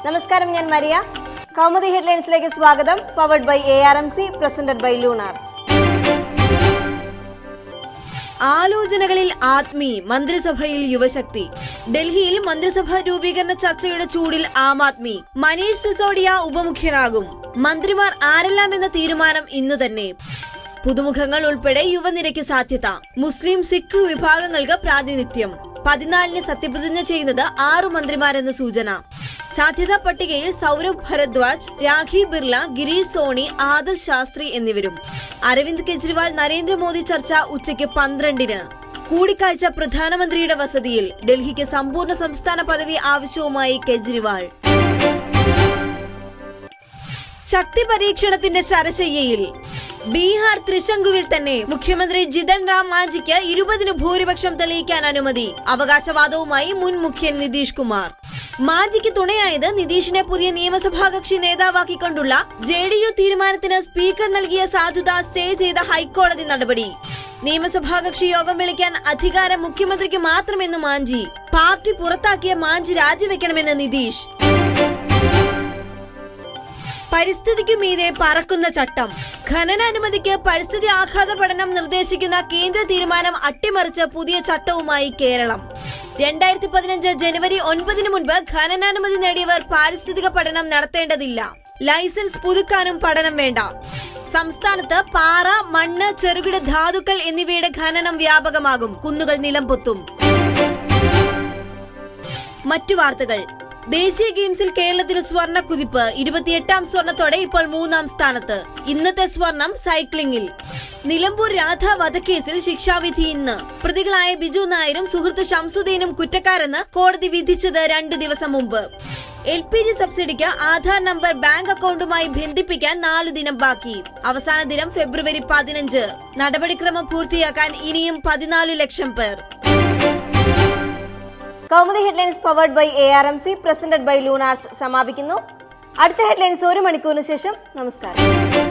നമസ്കാരം ഞാൻ മരിയ കൗമുദി ഹെഡ്ലൈൻസിലേക്ക് സ്വാഗതം powered by A R M C presented by Lunars ആലോചനകളിൽ ആത്മി മന്ത്രിസഭയിൽ യുവശക്തി ഡൽഹിയിൽ മന്ത്രിസഭാ രൂപീകരണ ചർച്ചയുടെ ചൂടിൽ ആം ആദ്മി മനീഷ് സിസോഡിയ ഉപമുഖ്യനാകും മന്ത്രിമാർ ആരെല്ലാം എന്ന തീരുമാനം ഇന്നു തന്നെ പുതുമുഖങ്ങൾ ഉൾപ്പെടെ യുവനിരയ്ക്കു സാധ്യത മുസ്ലിം സിഖ് വിഭാഗങ്ങൾക്ക് പ്രാതിനിധ്യം പതിനാലിന് സത്യപ്രതിജ്ഞ ചെയ്യുന്നത് ആറു മന്ത്രിമാരെന്ന് സൂചന സാധ്യതാ പട്ടികയിൽ സൗരഭ് ഭരദ്വാജ് രാഖി ബിർല ഗിരീഷ് സോണി ആദർശ് ശാസ്ത്രി എന്നിവരും അരവിന്ദ് കെജ്രിവാൾ നരേന്ദ്രമോദി ചർച്ച ഉച്ചയ്ക്ക് പന്ത്രണ്ടിന് കൂടിക്കാഴ്ച പ്രധാനമന്ത്രിയുടെ വസതിയിൽ ഡൽഹിക്ക് സമ്പൂർണ്ണ സംസ്ഥാന പദവി ആവശ്യവുമായി കെജ്രിവാൾ ശക്തി പരീക്ഷണത്തിന്റെ ശരശയ്യയിൽ ബീഹാർ ത്രിശങ്കുവിൽ തന്നെ മുഖ്യമന്ത്രി ജിതൻ റാം മാഞ്ചിക്ക് ഇരുപതിന് ഭൂരിപക്ഷം തെളിയിക്കാൻ അനുമതി അവകാശവാദവുമായി മുൻ മുഖ്യൻ നിതീഷ് കുമാർ മാഞ്ചിക്ക് തുണയായത് നിതീഷിനെ പുതിയ നിയമസഭാ കക്ഷി നേതാവാക്കിക്കൊണ്ടുള്ള ജെ ഡി യു തീരുമാനത്തിന് സ്പീക്കർ നൽകിയ സാധുത സ്റ്റേ ചെയ്ത ഹൈക്കോടതി നടപടി നിയമസഭാ കക്ഷി യോഗം വിളിക്കാൻ അധികാരം മുഖ്യമന്ത്രിക്ക് മാത്രമെന്ന് മാഞ്ചി പാർട്ടി പുറത്താക്കിയ മാഞ്ചി രാജിവെക്കണമെന്ന് നിതീഷ് പരിസ്ഥിതിക്കു മീതെ പറക്കുന്ന ചട്ടം ഖനനാനുമതിക്ക് പരിസ്ഥിതി ആഘാത പഠനം നിർദ്ദേശിക്കുന്ന കേന്ദ്ര തീരുമാനം അട്ടിമറിച്ച പുതിയ ചട്ടവുമായി കേരളം രണ്ടായിരത്തി പതിനഞ്ച് ജനുവരി ഒൻപതിന് മുൻപ് ഖനനാനുമതി നേടിയവർ പാരിസ്ഥിതിക പഠനം നടത്തേണ്ടതില്ല ലൈസൻസ് പുതുക്കാനും പഠനം വേണ്ട സംസ്ഥാനത്ത് പാറ മണ്ണ് ചെറുകിട ധാതുക്കൾ എന്നിവയുടെ ഖനനം വ്യാപകമാകും കുന്നുകൾ നിലം പൊത്തും മറ്റു വാർത്തകൾ ദേശീയ ഗെയിംസിൽ കേരളത്തിന് സ്വർണ്ണ കുതിപ്പ് ഇരുപത്തിയെട്ടാം സ്വർണത്തോടെ ഇപ്പോൾ മൂന്നാം സ്ഥാനത്ത് ഇന്നത്തെ സ്വർണം സൈക്ലിംഗിൽ നിലമ്പൂർ രാധ വധക്കേസിൽ ശിക്ഷാവിധി ഇന്ന് പ്രതികളായ ബിജു നായരും സുഹൃത്ത് ഷംസുദ്ദീനും കുറ്റക്കാരെന്ന് കോടതി വിധിച്ചത് രണ്ടു ദിവസം മുമ്പ് എൽ പി ജി സബ്സിഡിക്ക് ആധാർ നമ്പർ ബാങ്ക് അക്കൗണ്ടുമായി ബന്ധിപ്പിക്കാൻ നാലു ദിനം ബാക്കി അവസാന ദിനം ഫെബ്രുവരി പതിനഞ്ച് നടപടിക്രമം പൂർത്തിയാക്കാൻ ഇനിയും പതിനാല് ലക്ഷം പേർ Kaumudi headlines powered by A R M C presented by Lunars സമാപിക്കുന്നു അടുത്ത ഹെഡ്ലൈൻസ് ഒരു മണിക്കൂറിന് ശേഷം നമസ്കാരം